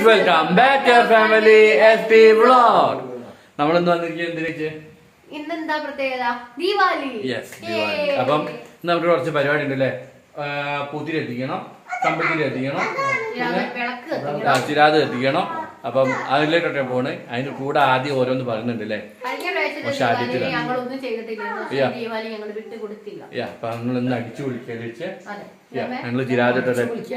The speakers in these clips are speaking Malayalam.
Welcome back to family S P vlog നമ്മൾ ഇന്ന് വന്നിരിക്കുന്നത് എന്തിനേക്ക് ഇന്നെന്താ പ്രത്യേകത ദീപാവലി യെസ് അപ്പം ഇന്ന് നമുക്ക് കുറച്ച് പരിപാടി ഉണ്ട് അല്ലേ പൂത്തിരി എത്തിക്കണം കമ്പത്തിരി എത്തിക്കണം പിന്നെ വിളക്ക് ആ, ചിരാത് എത്തിക്കണം അപ്പം അതിലേക്കൊക്കെ പോണ് അതിന്റെ കൂടെ ആദ്യം ഓരോന്ന് പറയുന്നുണ്ട് അല്ലേ കഴിഞ്ഞ പ്രാവശ്യത്തെ പക്ഷെ ആദ്യത്തെ ദീപാവലി രണ്ട്. ഞങ്ങളൊന്നും ചെയ്തിട്ടില്ല ഈ വർഷം Yeah. ദീപാവലി ഞങ്ങൾ വിട്ടു കൊടുത്തില്ല യാ അപ്പൊ നമ്മൾ ഇന്ന് അടിച്ചു വിളിക്കലിച്ച് അതെ ഞങ്ങള് ചിരാതിട്ടെ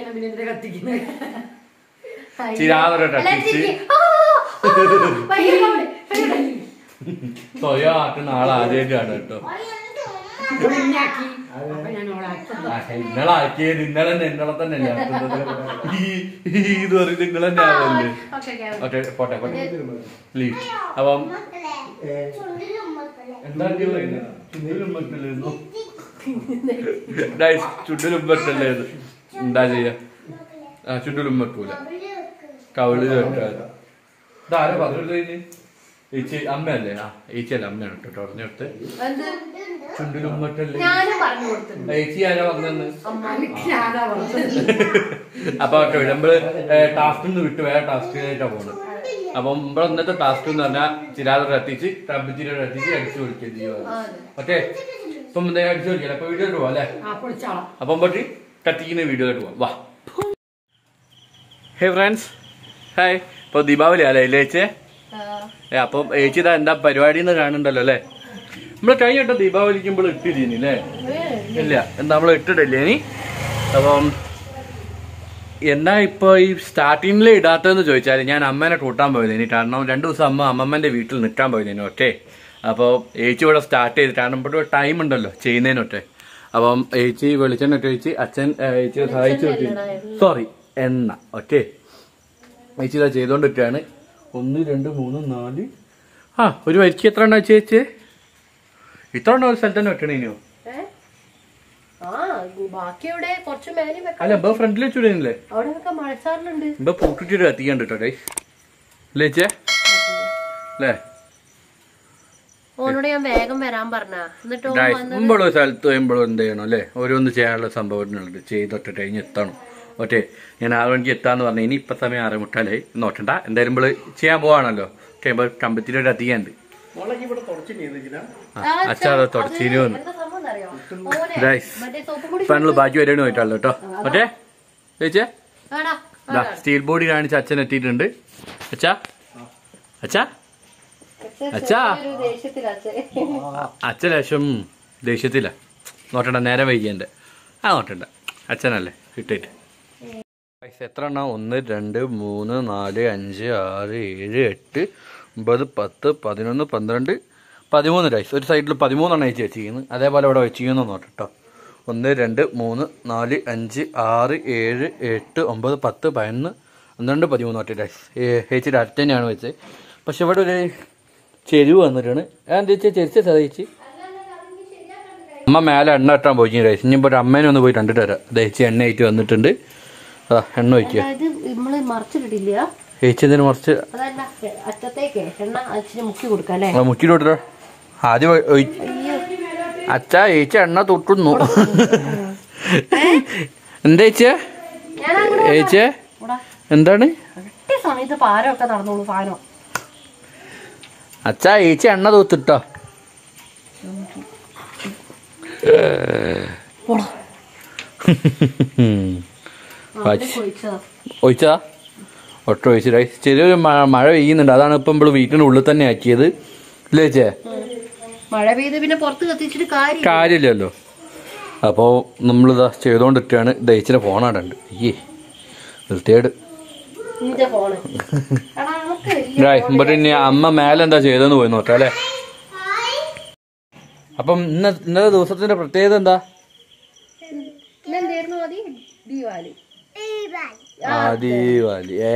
അയ്യോ. ചിരാതൊക്കെ അല്ല, കത്തിച്ച് ചിരിക്ക്. ആ, ആ, ഭയങ്കര comedy, ഭയങ്കര comedy. സ്വയം ആക്കുന്ന ആൾ ആദ്യമായിട്ടാണ് കേട്ടോ ആ, ഇന്നളാക്കിയത് ഇന്നലെ തന്നെ ഇന്നലെ തന്നെ അല്ലേ ആക്കുന്നത്? ഈ ഈ ഇത് പറയുന്നത് നിങ്ങൾ തന്നെ ആവല്ലേ Okay, okay, okay. ഓക്കെ പോട്ടെ പോട്ടെ പ്ലീസ് അപ്പം എന്താണ് ഈ പറയുന്നത് ചുണ്ടിലും വെക്കലായിരുന്നു Guys, ചുണ്ടിലും വെക്കലായിരുന്നു എന്താ ചെയ്യാ ആ ചുണ്ടിലും വെക്കൂല കവിളിൽ വെക്കാതെ ഇതാരാ പറഞ്ഞത് ഏച്ചി അമ്മയല്ലേ ആ ഏച്ചിയല്ല അമ്മയാണ് കേട്ടോ പറഞ്ഞെടുത്ത് എന്ത്? ചുണ്ടിലും വെക്കല്ലേ ഞാനും പറഞ്ഞു കൊടുത്തിട്ടുണ്ട് ഏച്ചി ആരാ പറഞ്ഞെന്ന് അമ്മ അപ്പൊ ഓക്കെ നമ്മള് ടാസ്കിൽ നിന്ന് വിട്ട് വേറെ ടാസ്കിലേക്കാ പോണത് അപ്പം ഇവിടെ ഇന്നത്തെ ടാസ്ക് എന്ന് പറഞ്ഞാൽ ചിരാതെ എത്തിച്ച് തമ്പിച്ചിരി എത്തിച്ച് അടിച്ചു വിളിക്കുകയും ചെയ്യുക ഓക്കെ ഇപ്പം എന്താ അടിച്ചു വിളിക്കാം അപ്പൊ വീഡിയോ പോവാം അല്ലേ അപ്പം പറ്റി കത്തിക്കുന്ന വീഡിയോയിലോട്ട് പോവാം വാ ഹേ ഫ്രണ്ട്സ് ഹായ് ഇപ്പൊ ദീപാവലി അല്ലേ ഇല്ലേച്ചേ ഏ അപ്പം ഏച്ചി ഇതാ എന്താ പരിപാടി എന്ന് കാണുന്നുണ്ടല്ലോ അല്ലേ നമ്മള് കഴിഞ്ഞ വട്ടം ദീപാവലിക്കുമ്പോൾ ഇട്ടിരുന്നില്ലേ ഇല്ല എന്താ നമ്മൾ ഇട്ടിട്ടില്ലേ ഇനി അപ്പം എന്നാ ഇപ്പൊ ഈ സ്റ്റാർട്ടിങ്ങിൽ ഇടാത്തതെന്ന് ചോദിച്ചാൽ ഞാൻ അമ്മേനെ കൂട്ടാൻ പോയതിനി കാരണം രണ്ടു ദിവസം അമ്മ അമ്മമ്മന്റെ വീട്ടിൽ നിൽക്കാൻ പോയതിനു ഒറ്റേ അപ്പോൾ ഏച്ചി ഇവിടെ സ്റ്റാർട്ട് ചെയ്ത് കാരണം ഇവിടെ ടൈം ഉണ്ടല്ലോ ചെയ്യുന്നതിനൊക്കെ അപ്പം ഏച്ചി വെളിച്ചെണ്ണ ഒക്കെ ഒഴിച്ച് അച്ഛൻ ഏ, ഏച്ചിയെ സഹായിച്ചു സോറി എണ്ണ ഓക്കെ ഏച്ചി ഇതാ ചെയ്തോണ്ടിട്ടാണ് ഒന്ന് രണ്ട് മൂന്ന് നാല് ആ ഒരു വരിക്ക് എത്ര എണ്ണ ചേച്ചി ഇത്ര എണ്ണം ഒരു സ്ഥലത്ത് തന്നെ വെക്കണേനോ ഏ? ആ ബാക്കി ഇവിടെ കുറച്ച് മേലെ വെക്കാം അല്ല ഇപ്പൊ ഫ്രണ്ടിൽ വെച്ചുവിടുന്നില്ലേ അവിടെ വെക്കാൻ മഴച്ചാറിലുണ്ട് ഇപ്പൊ പൂട്ടിട്ട് കത്തിക്കണ്ട് കേട്ടോ ഡേ അല്ലേ ചേ അല്ലേ ഓനോട് ഞാൻ വേഗം വരാൻ പറഞ്ഞ എന്നിട്ട് ഓൻ ഗായ്സ് വന്ന് മുമ്പുള്ള സ്ഥലത്ത് വരുമ്പോഴും എന്ത് ചെയ്യണം അല്ലേ ഓരോന്ന് ചെയ്യാനുള്ള സംഭവങ്ങളുണ്ട് ചെയ്തൊട്ട് കഴിഞ്ഞ് എത്തണം ഓക്കെ ഞാൻ ആറ് മണിക്ക് എത്താന്ന് പറഞ്ഞു ഇനി ഇപ്പൊ സമയം ആറ് മുട്ടാലേ നോക്കണ്ട എന്തായാലും നമ്മള് ചെയ്യാൻ പോവാണല്ലോ ഓക്കെ കമ്പത്തിനോട് എത്തിക്കാണ്ട് ആ, അച്ഛാ അത് തുടച്ചീന് വന്നു എന്താ സംഭവം എന്നറിയോ? ഓനെ ഗായ്സ് മറ്റേ സോപ്പ് പൊടി ഇപ്പൊ നമ്മള് ബാക്കി വരെയാണ് പോയിട്ടല്ലോ കേട്ടോ ഓക്കെ ചേച്ചേ വേടാ ദാ സ്റ്റീൽ ബോഡി കാണിച്ച് അച്ഛൻ എത്തിയിട്ടുണ്ട് അച്ഛാ അച്ഛാ അച്ഛാ ഒരു ദേഷ്യത്തിലാ അച്ഛൻ. അച്ഛൻ ലേശം ദേഷ്യത്തില്ല നോട്ടണ്ട നേരെ വൈകിയൻ്റെ ആ നോട്ടണ്ട അച്ഛനല്ലേ കിട്ടിയിട്ട് പൈസ എത്ര എണ്ണ ഒന്ന് രണ്ട് മൂന്ന് നാല് അഞ്ച് ആറ് ഏഴ് എട്ട് ഒമ്പത് പത്ത് പതിനൊന്ന് പന്ത്രണ്ട് പതിമൂന്ന് റൈസ് ഒരു സൈഡിൽ പതിമൂന്നെണ്ണം അയച്ച് വെച്ചിരിക്കുന്നു അതേപോലെ ഇവിടെ വെച്ചിരിക്കുന്നു നോട്ടോ ഒന്ന് രണ്ട് മൂന്ന് നാല് അഞ്ച് ആറ് ഏഴ് എട്ട് ഒമ്പത് പത്ത് പതിനൊന്ന് പന്ത്രണ്ട് പതിമൂന്ന് ഒറ്റ റൈസ് ചേച്ചിയുടെ അടുത്ത് തന്നെയാണ് വെച്ചത് പക്ഷെ ഇവിടെ ഒരു ചെരുവ് വന്നിട്ടാണ് എന്താ വെച്ചാൽ ചെരിച്ച ചേച്ചി അമ്മ മേലെ എണ്ണ ഇട്ടാൻ പോയി റൈസ് ഇനിയിപ്പോൾ ഒരു അമ്മേനെ ഒന്ന് പോയി കണ്ടിട്ട് വരാം ചേച്ചി എണ്ണ ആയിട്ട് വന്നിട്ടുണ്ട് അതാ എണ്ണ ഒഴിക്കുക അതായത് നമ്മള് മറിച്ചിട്ടില്ല ചേച്ചി ഇതിന് മറിച്ച് അതല്ല അറ്റത്തേക്ക് എണ്ണ അച്ഛന് മുക്കി കൊടുക്കാം അല്ലേ ആ, മുക്കിട്ട് വിട്ടോ ആദ്യം ഒഴി- ഒഴി- അയ്യോ അച്ഛാ ചേച്ചി എണ്ണ തൊട്ടുന്നു എന്താ ചേച്ചിയെ ഞാൻ അങ്ങനെ ചേച്ചിയെ ഇവിടെ എന്താണ് കൃത്യ സമയത്ത് പാരമൊക്കെ നടന്നോളൂ സാധനം അച്ഛാ ചേച്ചി എണ്ണ തൂത്തിട്ടോ പോടാ വാച്ച്. ചോദിച്ചതാ ഒഴിച്ചതാ ഒട്ട ഒഴിച്ചു റൈസ് ചെറിയൊരു മഴ മഴ പെയ്യുന്നുണ്ട് അതാണ് ഇപ്പം നമ്മൾ വീട്ടിൻ്റെ ഉള്ളിൽ തന്നെ ആക്കിയത് ഇല്ലേ ചേച്ചേ മഴ പെയ്ത് പിന്നെ പുറത്ത് കത്തിച്ചിട്ട് കാര്യം കാര്യമില്ലല്ലോ അപ്പോൾ നമ്മളിതാ ചെയ്തുകൊണ്ടിട്ടാണ് ദഹിച്ചിൻ്റെ ഫോണാടുണ്ട് അയ്യേ വൃത്തിയേട് നിന്റെ ഫോണ് എടാ നമുക്ക് വലിയ ഗായ്സ് മുമ്പ് ഇനി അമ്മ മേലെ എന്താ ചെയ്തെന്ന് പോയി നോക്കാം അല്ലേ അപ്പം ഇന്ന ഇന്നത്തെ ദിവസത്തിന്റെ പ്രത്യേകത എന്താ ഇന്നെന്തായിരുന്നു മതി ദീപാവലി ആദിവാലി ഏ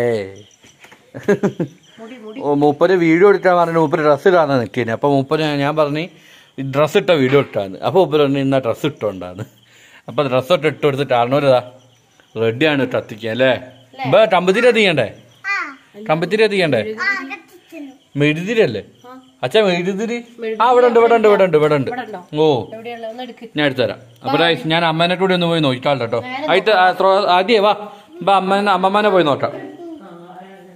മുടി മുടി ഓ മൂപ്പര് വീഡിയോ എടുക്കാൻ പറഞ്ഞു മൂപ്പര് ഡ്രസ്സ് ഇടാന്ന് നിൽക്കേനെ അപ്പൊ മൂപ്പര് ഞാൻ പറഞ്ഞു ഡ്രസ്സ് ഇട്ട വീഡിയോ ഇട്ടാന്ന് അപ്പൊ മൂപ്പര് പറഞ്ഞു ഇന്ന ഡ്രസ്സ് ഇട്ടോണ്ടാന്ന് അപ്പൊ ഡ്രസ്സ് ഇട്ട് ഇട്ട് കൊടുത്തിട്ട് ആറിനോരതാ റെഡിയാണ് കത്തിക്കാൻ അല്ലേ ഇപ്പൊ കമ്പത്തിരി എത്തിക്കണ്ടേ കമ്പത്തിരി എത്തിക്കണ്ടേ മെഴുതിരല്ലേ അച്ഛാ മെഴുതിരി ആ ഇവിടെ ഉണ്ട് ഇവിടെ ഉണ്ട് ഇവിടെ ഉണ്ട് ഇവിടെ ഉണ്ട് ഉണ്ടോ? ഓ എവിടെയുള്ള ഒന്ന് എടുക്ക് ഞാൻ എടുത്തുതരാം അപ്പൊ guys, ഞാൻ അമ്മേനെ കൂടി ഒന്ന് പോയി നോക്കിക്കാൾ കേട്ടോ ആയിട്ട് ആദ്യേ വാ ഇപ്പൊ അമ്മേനെ അമ്മമ്മേനെ പോയി നോക്കാം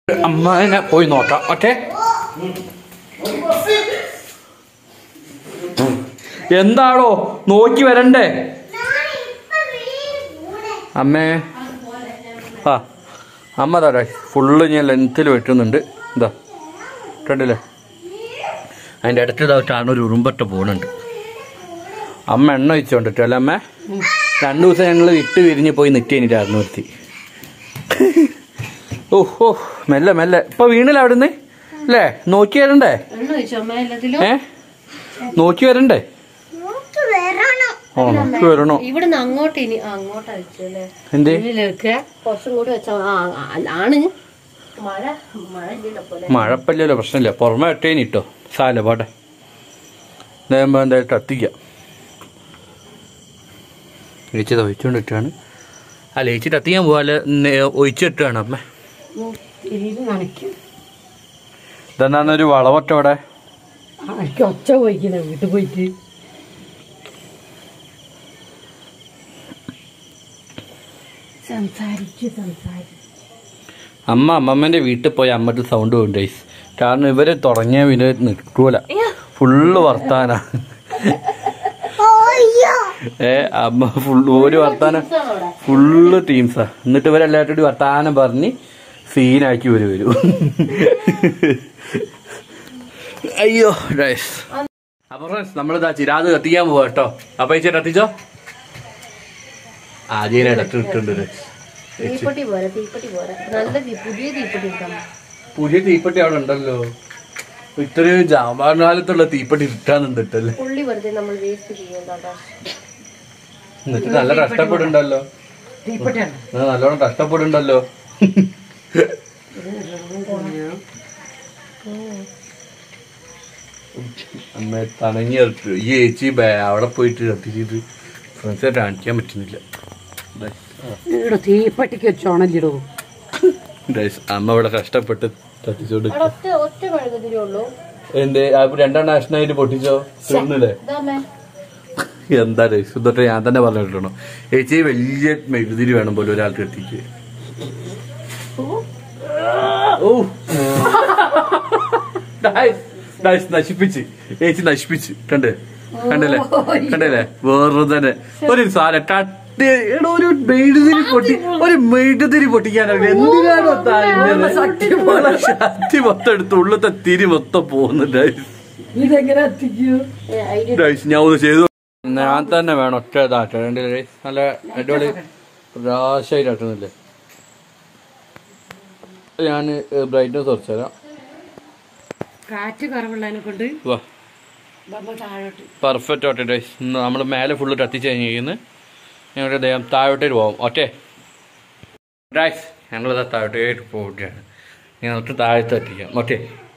അമ്മനെ പോയി നോക്കാം ഓക്കെ എന്താണോ നോക്കി വരണ്ടേ അമ്മേ ആ അമ്മ താടേ ഫുള്ള് ഞാൻ ലെങ്ത്തിൽ വെട്ടുന്നുണ്ട് എന്താ കണ്ടില്ലേ അതിൻ്റെ ഇടയ്ക്ക് ഇതായിട്ടാണ് ഒരു ഉറുമ്പറ്റ പോകുന്നുണ്ട് അമ്മ എണ്ണ വെച്ചോണ്ടിട്ടോ അല്ലേ അമ്മ രണ്ടു ദിവസം ഞങ്ങൾ വിട്ട് വിരിഞ്ഞ് പോയി നിൽക്കേനിട്ടായിരുന്നു നിർത്തി ഓ ഓ മെല്ലെ മെല്ലെ ഇപ്പൊ വീണില്ല അവിടുന്ന് അല്ലേ നോക്കി വരണ്ടേ എണ്ണ വെച്ചോ അമ്മ എല്ലാത്തിലും ഏ നോക്കി വരണ്ടേ ആ നോക്കി വരണോ ഇവിടുന്ന് അങ്ങോട്ട് ഇനി ആ, അങ്ങോട്ടാ വെച്ചു അല്ലേ എന്തേ ഉള്ളിലേക്ക് കുറച്ചും കൂടി വെച്ചാ ആ ആ, ആണ് മഴ മഴ ഇല്ലല്ലോ പോലെ മഴപ്പല്ലല്ലോ പ്രശ്നമില്ല പുറമെ ഇട്ടേനി ഇട്ടോ സാല പോട്ടെ നേരുമ്പോ എന്തായിട്ട് എത്തിക്കാം ചേച്ചി ഒഴിച്ചുകൊണ്ടിട്ടാണ് ആ ലേച്ചിട്ട് എത്തിക്കാൻ പോവാല് ഒഴിച്ചിട്ടാണ് അമ്മ ഇത് നനയ്ക്കും ഇതെന്താന്നൊരു വളവട്ട അവിടെ എനിക്ക് ഒച്ച പോയിക്കുന്ന വീട്ടിൽ പോയിട്ട് സംസാരിച്ചു സംസാരിച്ചു അമ്മ അമ്മമ്മന്റെ വീട്ടിൽ പോയി അമ്മയുടെ സൗണ്ട് കൊണ്ട് കാരണം ഇവര് തുടങ്ങിയ പിന്നെ നിൽക്കൂല ഫുള്ള് വർത്താന ഏ അമ്മ ഫുള്ള് ഒരു വർത്താനം ഫുള്ള് ടീംസാ എന്നിട്ട് ഇവരെല്ലാവരും കൂടി വർത്താനം പറഞ്ഞ് സീനാക്കി ഒരു വരും അയ്യോ ഡൈസ് അപ്പൊ ഫ്രണ്ട്സ് നമ്മളിതാ ചിരാത് കത്തിക്കാൻ പോവാ കേട്ടോ അപ്പൊ ചേച്ചി കത്തിച്ചോ ആദ്യം ഇടത്ത് ഇട്ടുണ്ട് തീപ്പെട്ടി പോരാ തീപ്പെട്ടി പോരാ നല്ല തീ പുതിയ തീപ്പെട്ടി ഇട്ടാ പുതിയ തീപ്പെട്ടി അവിടെ ഉണ്ടല്ലോ ഇത്രയും ജാമാകാലത്തുള്ള തീപ്പെട്ടി ഇട്ടാന്നുണ്ട് ഇട്ടല്ലേ പുള്ളി വെറുതെ നമ്മൾ വേസ്റ്റ് ചെയ്യുന്നതാ എന്നിട്ട് നല്ല കഷ്ടപ്പെടുണ്ടല്ലോ തീപ്പെട്ടിയാണ് ആ, നല്ലോണം കഷ്ടപ്പെടുണ്ടല്ലോ അമ്മ തണങ്ങി ഇറക്കി. ഈ ചേച്ചി ബേ- അവിടെ പോയിട്ട് കത്തിച്ചിട്ട് ഫ്രണ്ട്സിനെ കാണിക്കാൻ പറ്റുന്നില്ല ദേ, ആ. ഇവിടെ തീപ്പെട്ടിക്ക് വെച്ചോണല്ലിടോ ഗൈസ്, അമ്മ ഇവിടെ കഷ്ടപ്പെട്ട് കത്തിച്ചോണ്ട് ഒറ്റ ഒറ്റ മെഴുകുതിരി ഉള്ളൂ എന്റെ രണ്ടെണ്ണം നാഷണായിട്ട് പൊട്ടിച്ചോ തീർന്നില്ലേ ഇതാമേ എന്താ സുദ്ധട്ടെ ഞാൻ തന്നെ പറഞ്ഞിട്ടുണ്ടോ ചേച്ചി വലിയ മെഴുകുതിരി വേണം പോലും ഒരാൾക്ക് എത്തിക്ക് ഓ ഡായ്സ്, ഡായ്സ് നശിപ്പിച്ച് ചേച്ചി നശിപ്പിച്ച് കണ്ടേ കണ്ടല്ലേ കണ്ടല്ലേ വേറെ തന്നെ ഒരു സാധനം കട്ടി എടോ ഒരു മെഴുകുതിരി പൊട്ടി ഒരു മെഴുകുതിരി പൊട്ടിക്കാനറിയില്ല എന്തിനാണോ താൻ ഇങ്ങനെ? ശക്തി മൊത്തം എടുത്ത് ഉള്ളത്തെ തിരി മൊത്തം പോകുന്നുണ്ട് ഇതെങ്ങനെ എത്തിക്കൂ ഗൈസ് ഞാൻ ഒന്ന് ചെയ്തു ഞാൻ തന്നെ വേണം ഒറ്റ ഇതാട്ടെ രണ്ടില് guys. നല്ല അടിപൊളി പ്രാശമായിട്ട് ആട്ടുന്നില്ലേ ഞാൻ ബ്രൈറ്റ്നസ് കുറച്ച് തരാം കാറ്റ് കുറവുള്ളതിനെ കൊണ്ട് വാ നമ്മൾ താഴോട്ട് പെർഫെക്റ്റ് ഓട്ടെ ഗൈസ് നമ്മൾ മേലെ ഫുള്ള് കത്തിച്ച് കഴിഞ്ഞിരിക്കുന്നു ഞങ്ങളുടെ ദേഹം താഴോട്ടേക്ക് പോകും ഒറ്റേ ഗൈസ് ഞങ്ങളിതാ താഴോട്ടേക്ക് പോവുകയാണ് ഞങ്ങൾക്ക് താഴത്ത് എത്തിക്കാം ഓക്കെ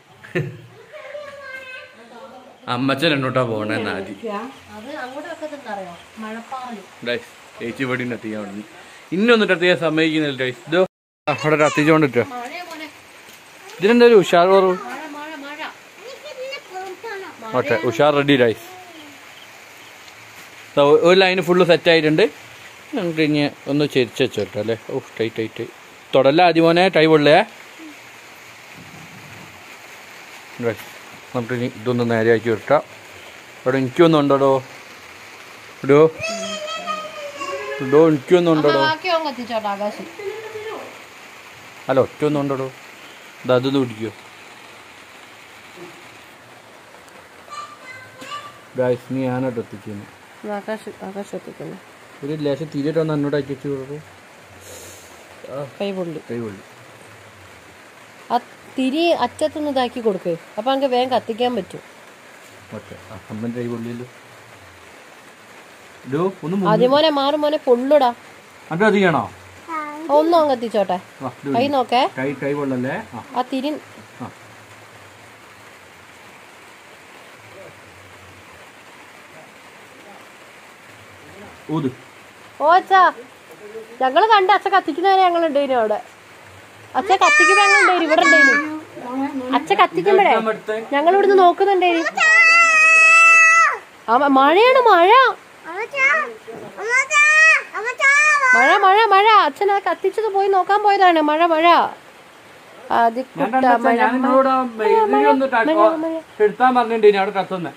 അമ്മച്ചൻ എന്നോട്ടാ പോകണേന്ന് ആദ്യം അത് അങ്ങോട്ട് വെക്കത്തെന്താ അറിയോ മഴപ്പാറല് ഡൈസ് ചേച്ചി ഇവിടെ എത്തിക്കാൻ വേണ്ടി ഇന്നൊന്നും എത്തിക്കാൻ സമ്മതിക്കുന്നില്ല ഡൈസ് ഇതോ അവിടെ കത്തിച്ചോണ്ടിട്ടോ മഴയാ മോനെ ഇതിനെന്താ ഒരു ഉഷാർ കുറവ് മഴ മഴ മഴ ഓക്കെ ഉഷാർ റെഡി ഡൈസ് ഒരു ലൈന് ഫുള്ള് സെറ്റ് ആയിട്ടുണ്ട് നമുക്ക് ഇനി ഒന്ന് ചെരിച്ച് വെച്ചോട്ടോ അല്ലേ ഓ ടൈറ്റ് ടൈറ്റ് തുടല്ല ആദ്യം മോനെ ടൈ പൊള്ളേ നമുക്ക് ഇനി ഇതൊന്ന് നേരെയാക്കി വിട്ടാം ഇവിടെ എനിക്കൊന്നും ഉണ്ടോ ഇടോ ഇടോ എനിക്കൊന്നും ഉണ്ടോ ബാക്കി അവൻ കത്തിച്ചോട്ടെ ആകാശം അല്ല ഒറ്റ ഒന്നും ഉണ്ടോ ഇത് അതൊന്ന് പിടിക്കോ ഗായ്സ് നീ ഞാനോട്ട് എത്തിക്കുന്നു ആകാശം ആകാശം എത്തിക്കുന്നു ഒരു ലേശം തിരിയിട്ട് ഒന്ന് എന്നോട് ആക്കി വെച്ച് കൊടുക്കും കൈ പൊള്ളി കൈ കൊള്ളി ആ തിരി അറ്റത്തുനിന്ന് ഇതാക്കി കൊടുക്കേ അപ്പൊ നമുക്ക് വേഗം കത്തിക്കാൻ പറ്റും ഓക്കെ അമ്മൻ്റെ കൈ കൊള്ളിയല്ലോ ഇടോ ഒന്ന് ആദ്യം മോനെ മാറും മോനെ പൊള്ളുടാ അത് അധികമാണോ ഒന്നും അങ്ങ് കത്തിച്ചോട്ടെ കൈ നോക്കേ കൈ കൈ കൊള്ളല്ലേ ആ ആ തിരി ആ ഊത് ഓ അച്ഛാ ഞങ്ങള് കണ്ട അച്ഛ കത്തിക്കുന്നവരെ ഞങ്ങൾ ഉണ്ടായിരുന്നു അവിടെ അച്ഛ കത്തിക്കുമ്പോ ഞങ്ങൾ ഉണ്ടായിരുന്നു ഇവിടെ ഉണ്ടായിരുന്നു അച്ഛ കത്തിക്കുമ്പോഴേ ഞങ്ങൾ ഇവിടുന്ന് നോക്കുന്നുണ്ടായിരുന്നു ആ മ- മഴയാണ് മഴ മഴ മഴ മഴ അച്ഛൻ ആ കത്തിച്ചത് പോയി നോക്കാൻ പോയതാണ് മഴ മഴ ഞാൻ ആദിക്കുട്ട കണ്ടെച്ചാ ഞാൻ നിങ്ങളോട് ഇതിനെ ഒന്ന് എടുത്താൻ പറഞ്ഞിട്ടുണ്ട് അവിടെ കത്തുന്നെ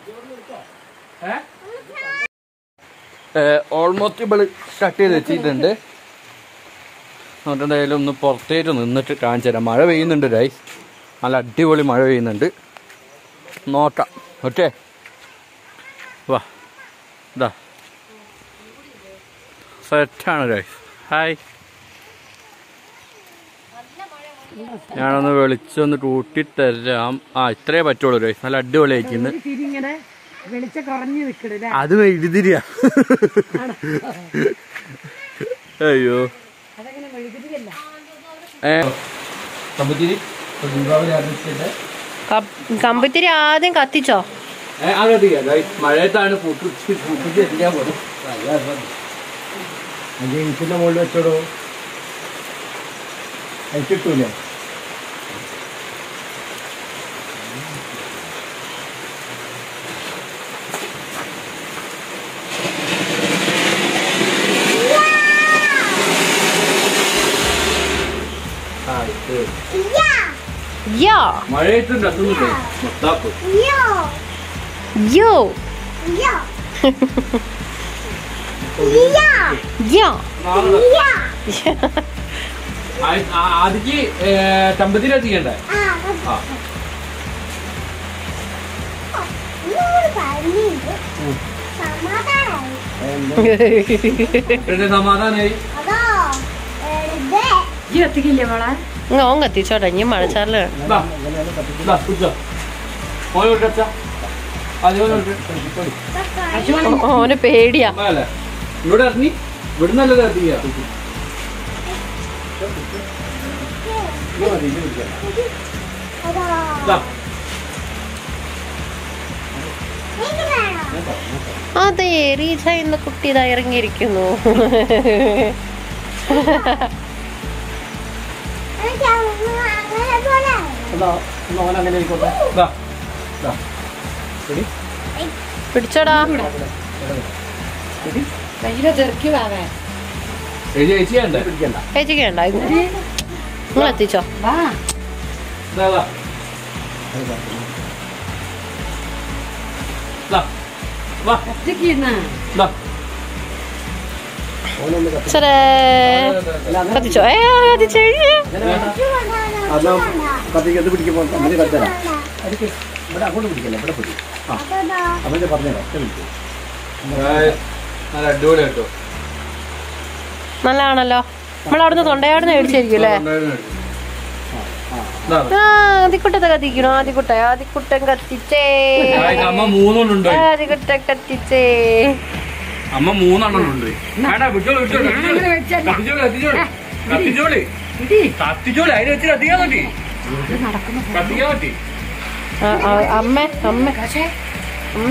ഓൾമോസ്റ്റ് ഇവള് കട്ട് ചെയ്ത് വെച്ചിട്ടുണ്ട് എന്നിട്ടുണ്ടെങ്കിലും ഒന്ന് പുറത്തേക്ക് നിന്നിട്ട് കാണിച്ചു തരാം മഴ പെയ്യുന്നുണ്ട് രൈസ് നല്ല അടിപൊളി മഴ പെയ്യുന്നുണ്ട് നോക്കാം ഓക്കെ വാ ഇതാ സെറ്റാണ് രൈസ് ഹായ് ഞാനൊന്ന് വിളിച്ചൊന്ന് കൂട്ടിത്തരാം ആ ഇത്രേ പറ്റുള്ളൂ രൈസ് നല്ല അടിപൊളി അയക്കുന്നു തിരിങ്ങനെ വെളിച്ച കുറഞ്ഞു നിക്കണില്ല അത് എഴുതിരിയാ അയ്യോ അതങ്ങനെ മെഴുകുതിരിയല്ല ഏ കമ്പത്തിരി ദീപാവലി ആരംഭിച്ചിട്ട് കമ്പിത്തിരി ആദ്യം കത്തിച്ചോ അതെ മഴയത്താണ് പൂപ്പിച്ച് പൂപ്പിച്ച് എത്തിക്കാൻ പോകും അഞ്ച് ഇഞ്ചിന്റെ മുകളിൽ വെച്ചോടോ അത് കിട്ടൂലേ യോ മഴയത്ത് രസമൊന്നുമില്ലേ മൊത്താപ്പ് യോ യോ ആദ്യക്ക് ചമ്പത്തിരി എത്തിക്കണ്ടേ ആ പിന്നെ സമാധാനായി ഈ എത്തിക്കില്ലേ മോളെ ഓൻ കത്തിച്ചോട്ടെ ഇനി മഴച്ചാറില് ദാ, ദാ, കുടിച്ചോ. മോനെ വിളിക്ക് അച്ഛാ. ആദ്യം മോനെ വിളിക്ക്. ഓന് പേടിയാ അമ്മയല്ലേ? ഇവിടെ ഇറങ്ങി ഇവിടുന്നല്ലേ എത്തിക്കുക ദാ, അതെ റീച്ച എന്ന കുട്ടി ഇതാ ഇറങ്ങിയിരിക്കുന്നു എന്നാ എന്നാ ഓൻ അങ്ങനെ ആയിക്കോട്ടെ ദാ. പിടിച്ചോടാ കയ്യിലെ തെറുക്കി വാവേ എഴുതി ചേച്ചി ചെയ്യണ്ടേ? പിടിക്കണ്ട ചേച്ചിക്ക് വേണ്ട നിങ്ങൾ എത്തിച്ചോ വാ ദാ, ദാ. ദാ. വാ, എത്തിക്കുന്ന ദാ. ഓനൊന്ന് കത്തി ചെറേ കത്തിച്ചോ ഏ കത്തിച്ചോ അതാ കത്തിക്കത്ത് പിടിക്കുമ്പോ അമ്മന് കത്തരാ ഇവിടെ അങ്ങോട്ട് പിടിക്കല്ലേ ഇവിടെ പിടി ആ അവന്റെ പറഞ്ഞുതരാം ഒറ്റ മിനിറ്റ് ഏയ്, നല്ല അടിപൊളി കേട്ടോ നല്ലതാണല്ലോ നമ്മളവിടുന്ന് തൊണ്ടയാടുന്ന് മേടിച്ചായിരിക്കും അല്ലേ ദാ, ദാ. ആ ആദിക്കുട്ടത്തെ കത്തിക്കണോ ആദിക്കുട്ട ആദിക്കുട്ടൻ കത്തിച്ചേ ഗായ്സ്, അമ്മ മൂന്നെണ്ണം ഉണ്ട് ആദിക്കുട്ടൻ കത്തിച്ചേ അമ്മ മൂന്നെണ്ണം ഉണ്ട് വേണ്ട വിട്ടോളൂ വിട്ടോളൂ അങ്ങനെ വെച്ചല്ല. കത്തിച്ചോളി കത്തിച്ചോളി കത്തിച്ചോളി ഇടി കത്തിച്ചോളി അതിന് വെച്ച് കത്തിക്കാൻ പറ്റി കത്തിക്കാൻ പറ്റി ആ, ആ, അമ്മ അമ്മ അമ്മ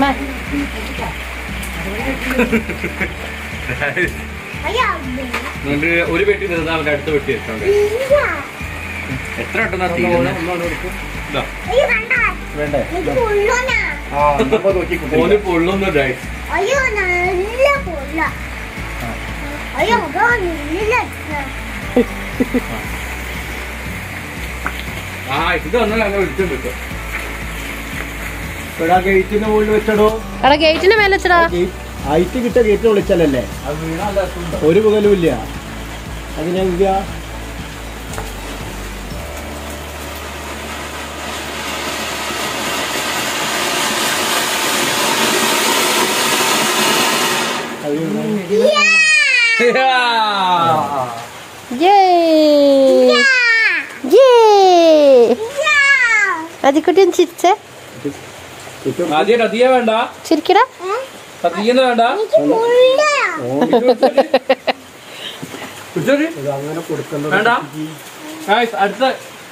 എന്നിട്ട് ഒരു പെട്ടി നിർത്താൻ അവന്റെ അടുത്ത പെട്ടി എത്തണ്ടേ എത്ര പെട്ടെന്നാ തീരുന്നത് ഇതാ, വേണ്ടേ ആ നമ്മ നോക്കി കുത്തി ഓന് പൊള്ളുന്നു ഗൈസ് അയ്യോ നല്ല പൊള്ള അയ്യോ നല്ല ആ ഇത് വന്നാൽ അങ്ങനെ വിളിച്ചു കിട്ടും ഇവിടെ ഗേറ്റിന്റെ മുകളിൽ വെച്ചടോ എടാ ഗേറ്റിന്റെ മേലെ വെച്ചടാ ഐറ്റ് കിട്ട ഗേറ്റ് വിളിച്ചാലല്ലേ അത് വീണാൽ ഒരു മുതലും ഇല്ല അതിനെ വിദ്യ യേ യേ ആദിക്കുട്ടൻ ചിരിച്ചേ ആദ്യം കത്തിയ വേണ്ട ചിരിക്കടാ കത്തിക്കുന്ന വേണ്ട കുടിച്ചോടി. അങ്ങനെ കൊടുക്കുന്നത് വേണ്ട ഗൈസ് അടുത്ത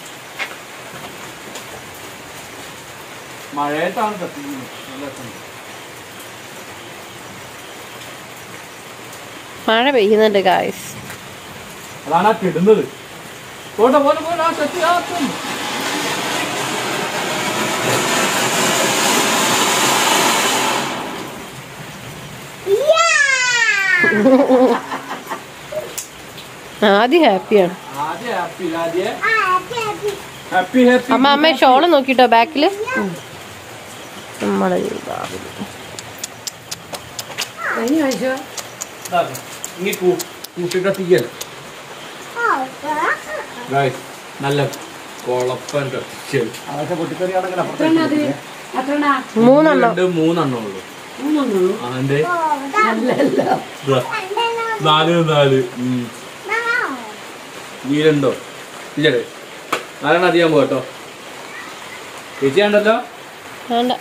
മഴയത്താണ് കത്തിക്കുന്നത് നല്ല രസമുണ്ട്. മഴ പെയ്യുന്നുണ്ട് ഗായ്സ് അതാണ് ആ കിടുന്നത് പോട്ടെ പോലെ പോലെ ആ കത്തി ആ കത്തി. ആദ്യം ഹാപ്പിയാണ് ആദ്യം ഹാപ്പി ആദ്യം ആ ഹാപ്പി ഹാപ്പി ഹാപ്പി ഹാപ്പി അമ്മ അമ്മ ഷോള് നോക്കിട്ടോ ബാക്കില് നമ്മളെ ദീപാവലി. കഴിഞ്ഞ ആഴ്ച ഇനി കൂട്ടിട്ട തീയൽ ഗായ്സ് നല്ല കൊളപ്പൻ കത്തിച്ചൽ അതൊക്കെ പൊട്ടിത്തെറിയാണെങ്കിൽ എത്രണ്ണ അത് എത്രണ്ണ മൂന്നെണ്ണം രണ്ട് മൂന്നെണ്ണം ഉള്ളൂ മൂന്നെണ്ണുള്ളൂ അതിന്റെ അല്ലല്ല നാല് നാല് ഉം. നീലുണ്ടോ ഇല്ലേ നാലെണ്ണം അധികം പോട്ടോ ചേച്ചി ഉണ്ടല്ലോ വേണ്ട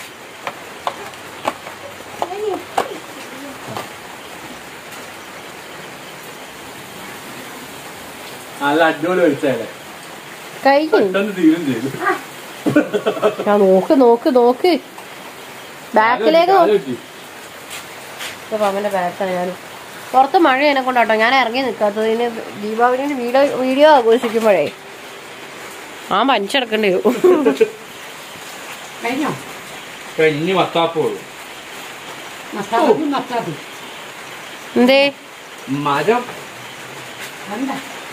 നല്ല അടിപൊളി ഒഴിച്ചല്ലേ കഴിഞ്ഞു പെട്ടെന്ന് തീരും ചെയ്തു ഞാൻ നോക്ക് നോക്ക് നോക്ക് ബാക്കിലേക്ക് നോക്ക് ഇപ്പൊ അവന്റെ ബാക്കാണ് ഞാൻ പുറത്ത് മഴ എന്നെ കൊണ്ടാട്ടോ ഞാൻ ഇറങ്ങി നിൽക്കാത്തതിന് ദീപാവലിന് വീഡിയോ വീഡിയോ ആഘോഷിക്കുമ്പോഴേ ആ പനിച്ചെടുക്കേണ്ടി വരും കഴിഞ്ഞോ ഇനി മത്താപ്പുള്ളൂ മസ്താബി മസ്താബി എന്തേ മരം കണ്ട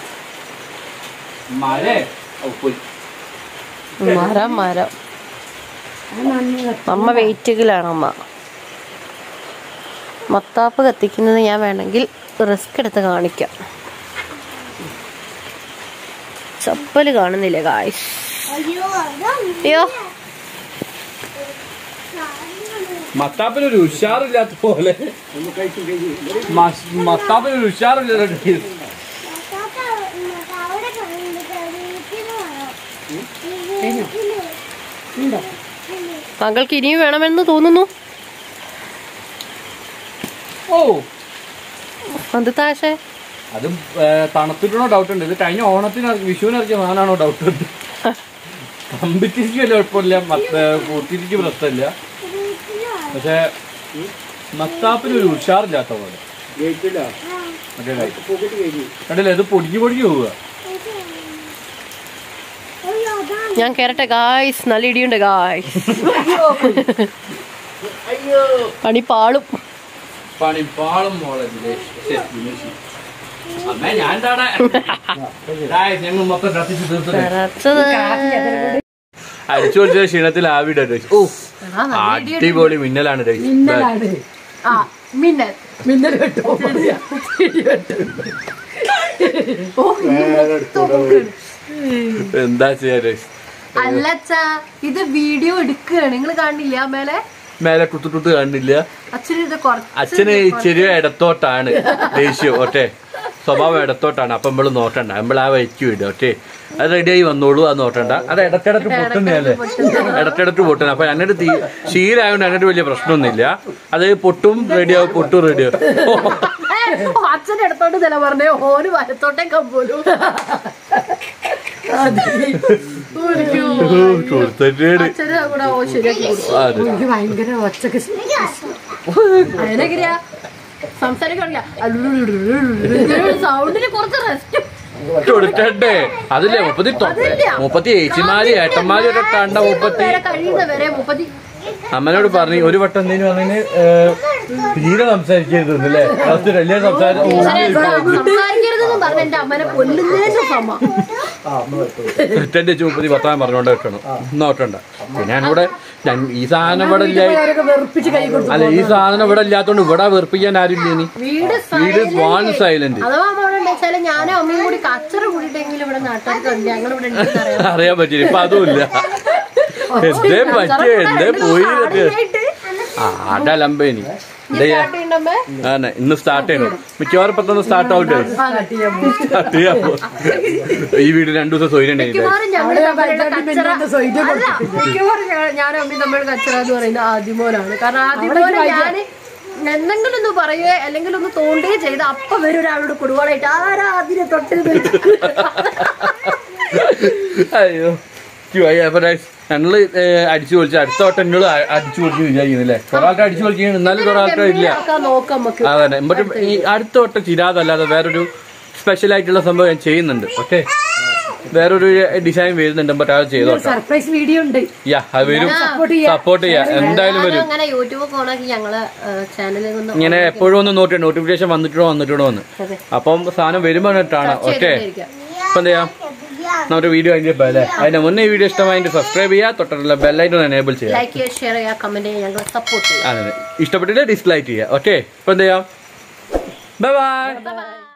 മര ഓ, പോയി മരം മരം അത് നന്ദി അമ്മ വെയിറ്റുകളാണ് അമ്മ മത്താപ്പ് കത്തിക്കുന്നത് ഞാൻ വേണമെങ്കിൽ റിസ്ക് എടുത്ത് കാണിക്കാം ചപ്പല് കാണുന്നില്ല കായ്സ് അയ്യോ അതാ അയ്യോ മത്താപ്പിന് ഒരു ഉഷാറില്ലാത്ത പോലെ മസ്- മത്താപ്പിന് ഒരു ഉഷാറില്ലാത്ത അവിടെ വീട്ടിൽ കഴിഞ്ഞോ ഉണ്ടോ താങ്കൾക്ക് ഇനിയും വേണമെന്ന് തോന്നുന്നു ഓ അത് താശേ അത് തണുത്തിട്ടാണോ ഡൗട്ട് ഉണ്ട് ഇത് കഴിഞ്ഞ ഓണത്തിന് ഇറക്കി- വിഷുവിന് ഇറക്കിയ സാധനമാണോ ഡൗട്ട് ഉണ്ട് കമ്പിറ്റിരിക്കും വലിയ കുഴപ്പമില്ല പൂർത്തിരിക്ക് പ്രശ്നമില്ല പക്ഷെ മത്താപ്പിന് ഒരു ഉഷാറില്ലാത്ത പോലെ മറ്റേ കാര്യം. കണ്ടില്ലേ ഇത് പൊടിഞ്ഞു പൊടിഞ്ഞു പോവുക അയ്യോ അതാ ഞാൻ കയറട്ടെ ഗായ്സ് നല്ല ഇടിയുണ്ട് ഗായ്സ് പണി പാളും പണിപ്പാളും മോളെ ദിനേശ്. ശ്ശെ, ദിനേശ്. അമ്മേ ഞാൻ താടാ ഞങ്ങൾ മൊത്തം കത്തിച്ച് തീർത്തത് തറച്ചത്. അടിച്ചു പൊളിച്ച ക്ഷീണത്തിൽ ആവിട ഓ അടിപൊളി മിന്നലാണ് ഡേയ്. മിന്നലാണ് ആ മിന്നൽ മിന്നൽ കേട്ടോ എന്താ ചെയ്യാ ഡേയ്? അല്ലച്ചാ ഇത് വീഡിയോ എടുക്കുകയാണ് നിങ്ങൾ കാണില്ല മേലെ മേലെ കുത്തുട്ടുത്ത് കാണുന്നില്ല അച്ഛന് ഇത് കുറച്ച് അച്ഛന് ഇച്ചിരി ഇടത്തോട്ടാണ് ദേഷ്യം ഒറ്റേ സ്വഭാവം ഇടത്തോട്ടാണ് അപ്പൊ നമ്മള് നോട്ടണ്ട നമ്മൾ ആ വഴിക്ക് വിടുക ഒറ്റേ അത് റെഡിയായി വന്നോളൂ അത് നോട്ടണ്ട അത് ഇടക്കിടക്ക് പൊട്ടുന്നതല്ലേ ഇടക്കിടക്ക് പൊട്ടുന്നത് അപ്പൊ എന്നിട്ട് തീ ശീലമായോണ്ട് എന്നിട്ട് വലിയ പ്രശ്നമൊന്നുമില്ല അത് പൊട്ടും റെഡിയാവും പൊട്ടും റെഡിയാവും ഏ, ഓ, അച്ഛന്റെ അടുത്തോട്ട് ചില പറഞ്ഞേ ഓന് വലത്തോട്ടേക്കാ പോലും കൊടുത്തിട്ട് അച്ഛന് കൂടെ ഓ ശരിയാക്കി കൊടുക്കും അതെ എനിക്ക് ഭയങ്കര ഒച്ചക്ക് അതിനെങ്ങനെയാ സംസാരിക്കാറില്ല സൗണ്ടിന് കുറച്ച് റെസ്റ്റ് കൊടുക്കണ്ടേ അതില്ലേ മുപ്പത്തി തൊ- മുപ്പത്തി ഏച്ചിമാര് ഏട്ടന്മാര് ഒക്കെ കണ്ട മുപ്പത്തി കഴിയുന്ന വരെ മുപ്പത്തി അമ്മനോട് പറഞ്ഞു ഒരു വട്ടം എന്തേലും പറഞ്ഞതിന് തീരെ സംസാരിക്കരുത് അല്ലേ വലിയ സംസാരം സംസാരിക്കരുതെന്നും പറഞ്ഞ എന്റെ അമ്മനെ കൊല്ലുന്നതിന്റെ സമ തെറ്റന്റെ മുപ്പത്തി പത്താം പറഞ്ഞോണ്ട് വെക്കണം നോട്ടണ്ട പിന്നെ ഞാനിവിടെ ഞാൻ ഈ സാധനം ഇവിടെ ഇല്ല വെറുപ്പിച്ച് കൈ കൊടുത്തു അല്ല ഈ സാധനം ഇവിടെ ഇല്ലാത്തോണ്ട് ഇവിടെ വെറുപ്പിക്കാൻ ആരും ഇല്ല ഇനി വീട് വീട് വാൺ സൈലന്റ് അഥവാ അമ്മ അവിടെ ഉണ്ടെച്ചാല് ഞാനും അമ്മയും കൂടി കച്ചറ കൂടിയിട്ടെങ്കിലും ഇവിടെ നാട്ടുകാർക്ക് ഉണ്ട് ഞങ്ങൾ ഇവിടെ ഉണ്ടെന്ന് അറിയാം അറിയാൻ പറ്റില്ല ഇപ്പൊ അതുമില്ല എന്തേ പറ്റിയ എന്തേ പോയി ഇതൊക്കെ? ആ അടലമ്പേനി എന്താ ചെയ്യാ ഉണ്ടമ്മേ ആണ് ഇന്ന് സ്റ്റാർട്ട് ചെയ്യണം മിക്കവാറും ഇപ്പൊ സ്റ്റാർട്ട് ആവട്ടെ സ്റ്റാർട്ട് ചെയ്യാൻ പോ- ഈ വീട് രണ്ടു ദിവസം സൗകര്യം ഉണ്ടായില്ല മിക്കവാറും ഞങ്ങൾ തമ്മിലുള്ള കച്ചറ എന്റെ സ്വൈര്യം അല്ല മിക്കവാറും ഞങ്ങൾ- ഞാനും അമ്മയും തമ്മിൽ കച്ചറ എന്ന് പറയുന്നത് ആദ്യമോനാണ് കാരണം ആദ്യമോനെ ഞാന് എന്തെങ്കിലും ഒന്ന് പറയുകയോ അല്ലെങ്കിൽ ഒന്ന് തോണ്ടുകയോ ചെയ്ത് അപ്പൊ വരും ഒരാളോട് കുടുവാളായിട്ട് ആരാ അതിനെ തൊട്ട് അയ്യോ ഞങ്ങള് അടിച്ചു പൊളിച്ച് അടുത്ത വട്ടം എന്നോട് അ- അടിച്ചു പൊളിച്ച് വിചാരിക്കുന്നില്ലേ കുറെ ആൾക്കാർ അടിച്ചു പൊളിക്കുന്നു എന്നാലും കുറെ ആൾക്കാർ ഇല്ല നോക്കാം നമുക്ക് അതന്നെ എന്നിട്ട് ഈ അടുത്ത വട്ടം ചിരാതല്ലാതെ വേറൊരു സ്പെഷ്യൽ ആയിട്ടുള്ള സംഭവം ഞാൻ ചെയ്യുന്നുണ്ട് ഓക്കെ വേറൊരു ഡിസൈൻ വരുന്നുണ്ട് ബട്ട് അത് ചെയ്തോട്ടെ സർപ്രൈസ് വീഡിയോ ഉണ്ട് യാ അത് വരും സപ്പോർട്ട് ചെയ്യാം സപ്പോർട്ട് ചെയ്യാം എന്തായാലും വരും അങ്ങനെ യൂട്യൂബ് ഒക്കെ ഓണാക്കി ഞങ്ങള് ചാനലിൽ ഒന്ന് ഇങ്ങനെ എപ്പോഴും ഒന്ന് നോട്ടി നോട്ടിഫിക്കേഷൻ വന്നിട്ടോ വന്നിട്ടോ എന്ന് അതെ. അപ്പം സാധനം വരുമ്പോൾ ഇട്ടാണ് ഓക്കെ ചെയ്തുകൊണ്ടിരിക്കാം. ഇപ്പൊ എന്ത് ചെയ്യാം നമ്മുടെ വീഡിയോ അതിന്റെ അല്ലേ അതിന്റെ മുന്നേ ഈ വീഡിയോ ഇഷ്ടമായിട്ട് സബ്സ്ക്രൈബ് ചെയ്യുക തൊട്ടുള്ള ബെല്ലൈറ്റ് എനേബിൾ ചെയ്യുക ലൈക്ക് ചെയ്യുക ഷെയർ ചെയ്യുക കമന്റ് ചെയ്യുക ഞങ്ങൾ സപ്പോർട്ട് ചെയ്യുക അതെ ഇഷ്ടപ്പെട്ടിട്ട് ഡിസ്ലൈക്ക് ചെയ്യുക ഓക്കെ ഇപ്പൊ എന്ത് ചെയ്യാം ബൈ ബൈ ബൈ